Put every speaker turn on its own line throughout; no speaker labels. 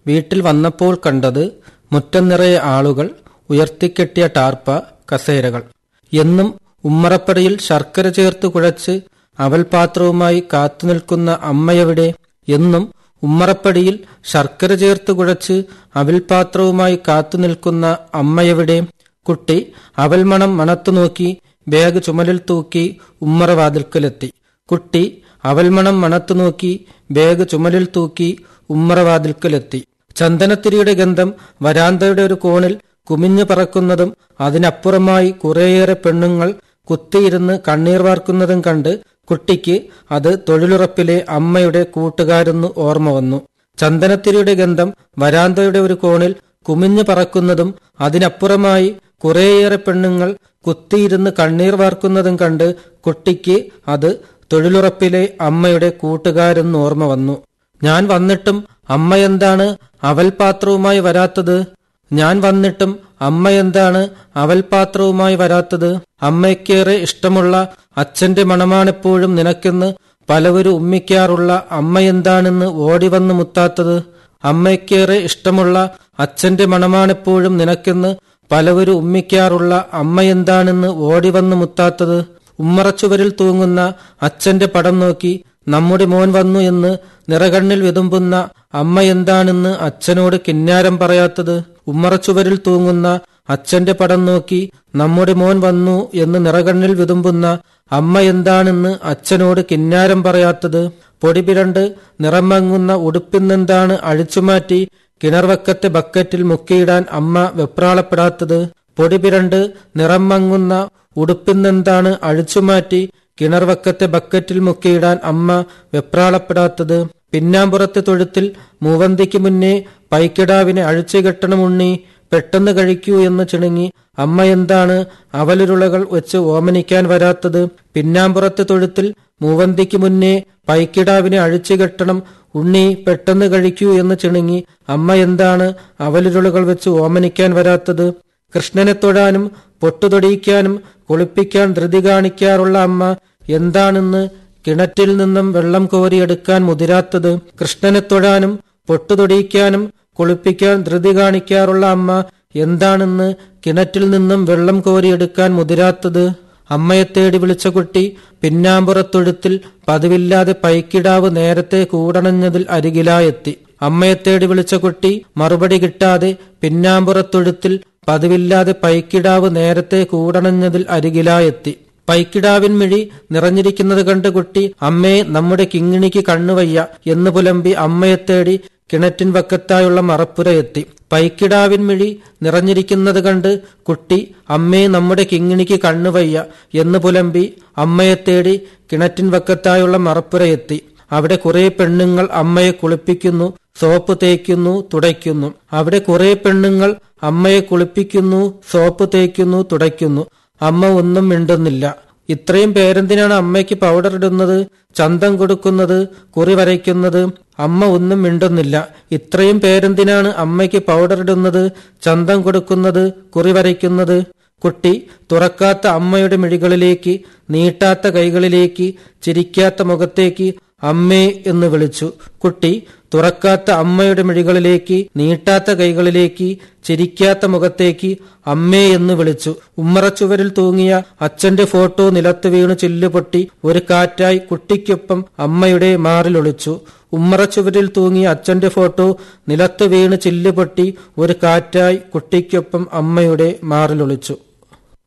വീട്ടിൽ വന്നപ്പോൾ കണ്ടത് മുറ്റം നിറയെ ആളുകൾ ഉയർത്തിക്കെട്ടിയ ടാർപ്പ കസേരകൾ എന്നും ഉമ്മറപ്പടിയിൽ ശർക്കര ചേർത്ത് കുഴച്ച് അവൽപാത്രവുമായി കാത്തുനിൽക്കുന്ന അമ്മയെവിടെ എന്നും ഉമ്മറപ്പടിയിൽ ശർക്കര ചേർത്ത് കുഴച്ച് അവൽപാത്രവുമായി കാത്തുനിൽക്കുന്ന അമ്മയെവിടെ കുട്ടി അവൽമണം മണത്തു നോക്കി ബാഗ് ചുമലിൽ തൂക്കി ഉമ്മറ വാതിൽക്കലെത്തി കുട്ടി അവൽമണം മണത്തു നോക്കി ബാഗ് ചുമലിൽ തൂക്കി ഉമ്മറ വാതിൽക്കലെത്തി ചന്ദനത്തിരിയുടെ ഗന്ധം വരാന്തയുടെ ഒരു കോണിൽ കുമിഞ്ഞു പറക്കുന്നതും അതിനപ്പുറമായി കുറേയേറെ പെണ്ണുങ്ങൾ കുത്തിയിരുന്ന് കണ്ണീർ വാർക്കുന്നതും കണ്ട് കുട്ടിക്ക് അത് തൊഴിലുറപ്പിലെ അമ്മയുടെ കൂട്ടുകാരെന്ന് ഓർമ്മ വന്നു ചന്ദനത്തിരിയുടെ ഗന്ധം വരാന്തയുടെ ഒരു കോണിൽ കുമിഞ്ഞു പറക്കുന്നതും അതിനപ്പുറമായി കുറേയേറെ പെണ്ണുങ്ങൾ കുത്തിയിരുന്ന് കണ്ണീർ വാർക്കുന്നതും കണ്ട് കുട്ടിക്ക് അത് തൊഴിലുറപ്പിലെ അമ്മയുടെ കൂട്ടുകാരെന്ന് ഓർമ്മ വന്നു ഞാൻ വന്നിട്ടും അമ്മ എന്താണ് അവൽപാത്രവുമായി വരാത്തത് ഞാൻ വന്നിട്ടും അമ്മ എന്താണ് അവൽപാത്രവുമായി വരാത്തത് അമ്മയ്ക്കേറെ ഇഷ്ടമുള്ള അച്ഛന്റെ മണമാണെപ്പോഴും നിനക്കെന്ന് പലവരും ഉമ്മിക്കാറുള്ള അമ്മ എന്താണെന്ന് ഓടിവന്ന് മുത്താത്തത് അമ്മയ്ക്കേറെ ഇഷ്ടമുള്ള അച്ഛന്റെ മണമാണെപ്പോഴും നിനക്കെന്ന് പലവരും ഉമ്മിക്കാറുള്ള അമ്മ എന്താണെന്ന് ഓടിവന്ന് മുത്താത്തത് ഉമ്മറച്ചുവരിൽ തൂങ്ങുന്ന അച്ഛന്റെ പടം നോക്കി നമ്മുടെ മോൻ വന്നു എന്ന് നിറകണ്ണിൽ വിതുമ്പുന്ന അമ്മ എന്താണെന്ന് അച്ഛനോട് കിന്നാരം പറയാത്തത് ഉമ്മറച്ചുവരിൽ തൂങ്ങുന്ന അച്ഛന്റെ പടം നോക്കി നമ്മുടെ മോൻ വന്നു എന്ന് നിറകണ്ണിൽ വിതുമ്പുന്ന അമ്മ എന്താണെന്ന് അച്ഛനോട് കിന്നാരം പറയാത്തത് പൊടിപിരണ്ട് നിറം മങ്ങുന്ന ഉടുപ്പിന്നെന്താണ് അഴിച്ചുമാറ്റി കിണർവക്കത്തെ ബക്കറ്റിൽ മുക്കിയിടാൻ അമ്മ വെപ്രാളപ്പെടാത്തത് പൊടിപിരണ്ട് നിറം മങ്ങുന്ന ഉടുപ്പിന്നെന്താണ് അഴിച്ചുമാറ്റി കിണർവക്കത്തെ ബക്കറ്റിൽ മുക്കിയിടാൻ അമ്മ വെപ്രാളപ്പെടാത്തത് പിന്നാമ്പുറത്തെ തൊഴുത്തിൽ മൂവന്തിക്ക് മുന്നേ പൈക്കിടാവിനെ അഴിച്ചു കെട്ടണമുണ്ണി പെട്ടെന്ന് കഴിക്കൂ എന്ന് ചിണുങ്ങി അമ്മ എന്താണ് അവലുരുളകൾ വെച്ച് ഓമനിക്കാൻ വരാത്തത് പിന്നാമ്പുറത്തെ തൊഴുത്തിൽ മൂവന്തിക്ക് മുന്നേ പൈക്കിടാവിനെ അഴിച്ചു കെട്ടണം ഉണ്ണി പെട്ടെന്ന് കഴിക്കൂ എന്ന് ചിണുങ്ങി അമ്മ എന്താണ് അവലുരുളകൾ വെച്ച് ഓമനിക്കാൻ വരാത്തത് കൃഷ്ണനെ തൊഴാനും പൊട്ടുതൊടിയിക്കാനും കുളിപ്പിക്കാൻ ധൃതി കാണിക്കാറുള്ള അമ്മ എന്താണെന്ന് കിണറ്റിൽ നിന്നും വെള്ളം കോരിയെടുക്കാൻ മുതിരാത്തത് കൃഷ്ണനെ തൊഴാനും പൊട്ടുതൊടിയിക്കാനും കുളിപ്പിക്കാൻ ധൃതി കാണിക്കാറുള്ള അമ്മ എന്താണെന്ന് കിണറ്റിൽ നിന്നും വെള്ളം കോരിയെടുക്കാൻ മുതിരാത്തത് അമ്മയെ തേടി വിളിച്ച കുട്ടി പിന്നാമ്പുറത്തൊഴുത്തിൽ പതിവില്ലാതെ പൈക്കിടാവ് നേരത്തെ കൂടണഞ്ഞതിൽ അരികിലായെത്തി അമ്മയെ തേടി വിളിച്ച കുട്ടി മറുപടി കിട്ടാതെ പിന്നാമ്പുറത്തൊഴുത്തിൽ പതിവില്ലാതെ പൈക്കിടാവ് നേരത്തെ കൂടണഞ്ഞതിൽ അരികിലായെത്തി പൈക്കിടാവിൻ മിഴി നിറഞ്ഞിരിക്കുന്നത് കണ്ട് കുട്ടി അമ്മയെ നമ്മുടെ കിങ്ങിണിക്ക് കണ്ണുവയ്യ എന്ന് പുലമ്പി അമ്മയെ തേടി കിണറ്റിൻ വക്കത്തായുള്ള മറപ്പുര എത്തി പൈക്കിടാവിൻ മിഴി നിറഞ്ഞിരിക്കുന്നത് കണ്ട് കുട്ടി അമ്മേ നമ്മുടെ കിങ്ങിണിക്ക് കണ്ണുവയ്യ എന്ന് പുലമ്പി അമ്മയെ തേടി കിണറ്റിൻ വക്കത്തായുള്ള മറപ്പുര എത്തി അവിടെ കുറെ പെണ്ണുങ്ങൾ അമ്മയെ കുളിപ്പിക്കുന്നു സോപ്പ് തേക്കുന്നു തുടയ്ക്കുന്നു അവിടെ കുറെ പെണ്ണുങ്ങൾ അമ്മയെ കുളിപ്പിക്കുന്നു സോപ്പ് തേക്കുന്നു തുടയ്ക്കുന്നു അമ്മ ഒന്നും മിണ്ടുന്നില്ല ഇത്രയും പേരെന്തിനാണ് അമ്മയ്ക്ക് പൗഡർ ഇടുന്നത് ചന്തം കൊടുക്കുന്നത് കുറി വരയ്ക്കുന്നത് അമ്മ ഒന്നും മിണ്ടുന്നില്ല ഇത്രയും പേരെന്തിനാണ് അമ്മയ്ക്ക് പൗഡർ ഇടുന്നത് ചന്തം കൊടുക്കുന്നത് കുറി വരയ്ക്കുന്നത് കുട്ടി തുറക്കാത്ത അമ്മയുടെ മിഴികളിലേക്ക് നീട്ടാത്ത കൈകളിലേക്ക് ചിരിക്കാത്ത മുഖത്തേക്ക് അമ്മേ എന്ന് വിളിച്ചു കുട്ടി തുറക്കാത്ത അമ്മയുടെ മിഴികളിലേക്ക് നീട്ടാത്ത കൈകളിലേക്ക് ചിരിക്കാത്ത മുഖത്തേക്ക് അമ്മേ എന്ന് വിളിച്ചു ഉമ്മറച്ചുവരിൽ തൂങ്ങിയ അച്ഛന്റെ ഫോട്ടോ നിലത്ത് വീണു ചില്ലുപൊട്ടി ഒരു കാറ്റായി കുട്ടിക്കൊപ്പം അമ്മയുടെ മാറിലൊളിച്ചു ഉമ്മറച്ചുവരിൽ തൂങ്ങിയ അച്ഛന്റെ ഫോട്ടോ നിലത്ത് വീണ് ചില്ലുപൊട്ടി ഒരു കാറ്റായി കുട്ടിക്കൊപ്പം അമ്മയുടെ മാറിലൊളിച്ചു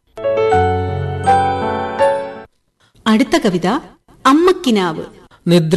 അടുത്ത കവിത അമ്മക്കിനാവ്
നിദ്ര